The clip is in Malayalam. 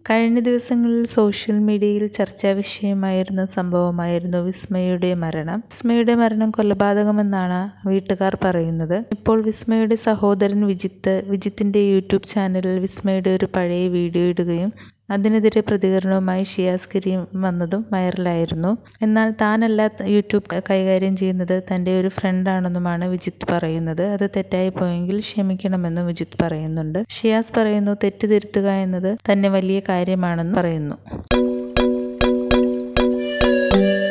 കഴിഞ്ഞ ദിവസങ്ങളിൽ സോഷ്യൽ മീഡിയയിൽ ചർച്ചാ വിഷയമായിരുന്ന സംഭവമായിരുന്നു വിസ്മയുടെ മരണം വിസ്മയുടെ മരണം കൊലപാതകമെന്നാണ് വീട്ടുകാർ പറയുന്നത് ഇപ്പോൾ വിസ്മയുടെ സഹോദരൻ വിജിത്ത് വിജിത്തിന്റെ യൂട്യൂബ് ചാനലിൽ വിസ്മയുടെ ഒരു പഴയ വീഡിയോ ഇടുകയും അതിനെതിരെ പ്രതികരണവുമായി ഷിയാസ് കരീം വന്നതും വൈറലായിരുന്നു എന്നാൽ താനല്ല യൂട്യൂബ് കൈകാര്യം ചെയ്യുന്നത് തൻ്റെ ഒരു ഫ്രണ്ടാണെന്നുമാണ് വിജിത്ത് പറയുന്നത് അത് തെറ്റായി പോയെങ്കിൽ ക്ഷമിക്കണമെന്നും വിജിത്ത് പറയുന്നുണ്ട് ഷിയാസ് പറയുന്നു തെറ്റ് തിരുത്തുക എന്നത് തന്നെ വലിയ കാര്യമാണെന്ന് പറയുന്നു